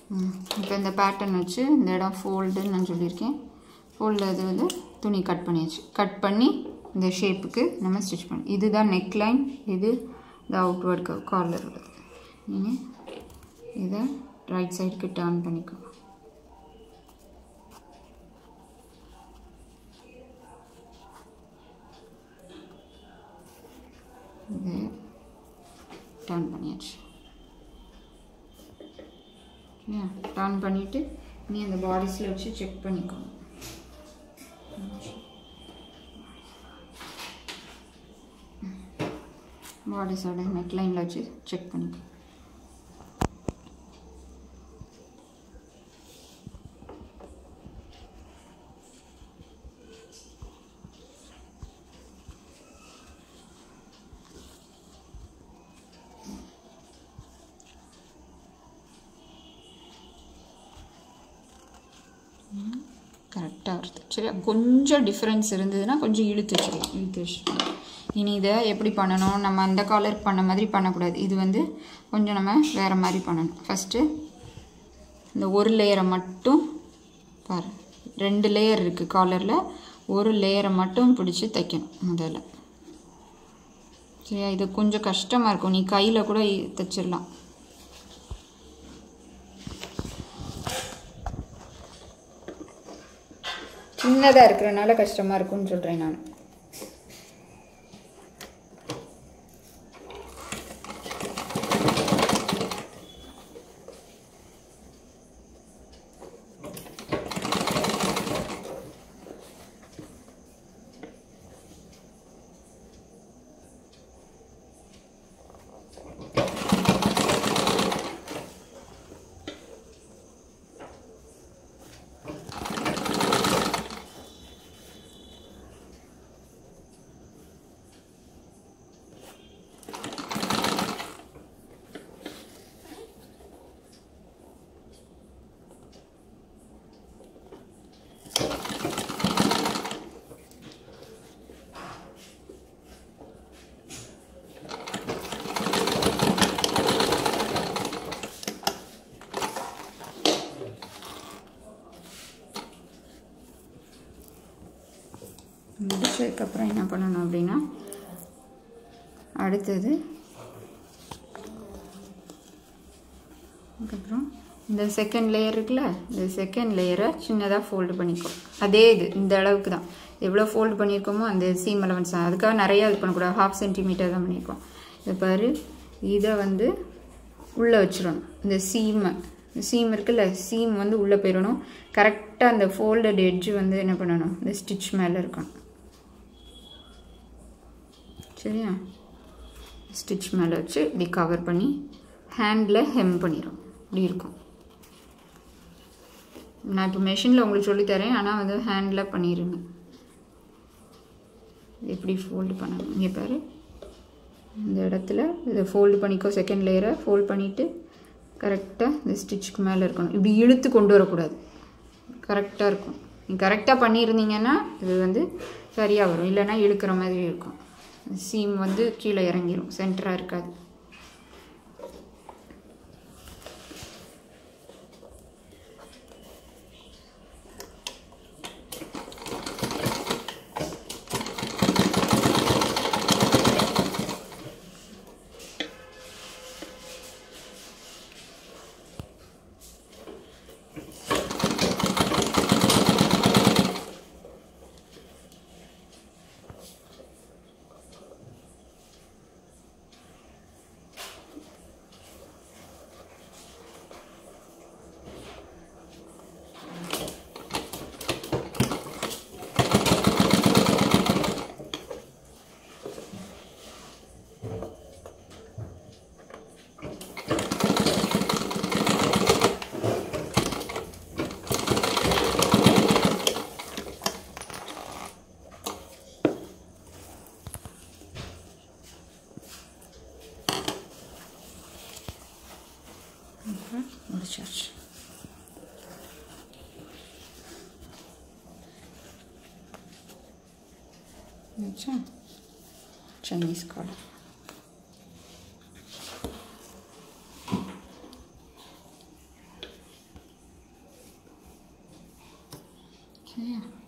இப்போ இந்த பேட்டர்ன் வச்சு இந்த இடம் ஃபோல்டுன்னு நான் சொல்லியிருக்கேன் ஃபோல்டில் இது வந்து துணி கட் பண்ணியாச்சு கட் பண்ணி இந்த ஷேப்புக்கு நம்ம ஸ்டிச் பண்ணி இதுதான் நெக் லைன் இது இந்த அவுட்வர்ட் கார்னர் உள்ளது நீங்கள் இதை ரைட் சைடுக்கு டர்ன் பண்ணிக்கோ இது டர்ன் பண்ணியாச்சு ஓகே டர்ன் பண்ணிவிட்டு நீ அந்த பாடிஸில் வச்சு செக் பண்ணிக்கோ பாடிஸோட நெக்லைனில் வச்சு செக் பண்ணிக்கோ கரெக்டாக வருது சரியா கொஞ்சம் டிஃப்ரென்ஸ் இருந்ததுன்னா கொஞ்சம் இழுத்து வச்சிடலாம் இழுத்து வச்சுக்கலாம் இனி இதை எப்படி பண்ணணும் நம்ம அந்த காலர் பண்ண மாதிரி பண்ணக்கூடாது இது வந்து கொஞ்சம் நம்ம வேறு மாதிரி பண்ணணும் ஃபஸ்ட்டு இந்த ஒரு லேயரை மட்டும் பாரு ரெண்டு லேயர் இருக்குது காலரில் ஒரு லேயரை மட்டும் பிடிச்சி தைக்கணும் முதல்ல சரியா இது கொஞ்சம் கஷ்டமாக இருக்கும் நீ கையில் கூட இ- தைச்சிடலாம் சின்னதாக இருக்கிறனால கஷ்டமாக இருக்கும்னு சொல்கிறேன் நான் முடிச்சதுக்கப்புறம் என்ன பண்ணணும் அப்படின்னா அடுத்தது அதுக்கப்புறம் இந்த செகண்ட் லேயர் இருக்குல்ல இந்த செகண்ட் லேயரை சின்னதாக ஃபோல்டு பண்ணிக்கோ அதே இது இந்த அளவுக்கு தான் எவ்வளோ ஃபோல்டு பண்ணியிருக்கோமோ அந்த சீம் அலவன்ஸ் அதுக்காக நிறையா இது பண்ணக்கூடாது ஹாஃப் சென்டிமீட்டர் தான் பண்ணியிருக்கோம் இதை பாரு இதை வந்து உள்ளே வச்சிடணும் இந்த சீமை சீம் இருக்குல்ல சீம் வந்து உள்ளே போயிடணும் கரெக்டாக அந்த ஃபோல்டட் எட்ஜ் வந்து என்ன பண்ணணும் இந்த ஸ்டிச் மேலே இருக்கணும் சரியா ஸ்டிச் மேலே வச்சு இப்படி கவர் பண்ணி ஹேண்டில் ஹெம் பண்ணிடும் இப்படி இருக்கும் நான் இப்போ மெஷினில் உங்களுக்கு சொல்லித்தரேன் ஆனால் வந்து ஹேண்டில் பண்ணிடுங்க எப்படி ஃபோல்டு பண்ணணும் இங்கே பாரு இந்த இடத்துல இதை ஃபோல்டு பண்ணிக்கோ செகண்ட் லேயரை ஃபோல்ட் பண்ணிவிட்டு கரெக்டாக இந்த ஸ்டிச்சுக்கு மேலே இருக்கணும் இப்படி இழுத்து கொண்டு வரக்கூடாது கரெக்டாக இருக்கும் நீங்கள் கரெக்டாக பண்ணியிருந்தீங்கன்னா இது வந்து சரியாக வரும் இல்லைன்னா இழுக்கிற மாதிரி இருக்கும் சீம் வந்து கீழே இறங்கிரும் சென்டராக இருக்காது முடிச்சாச்சு முடிச்சா சைனீஸ் கார்டு சரியா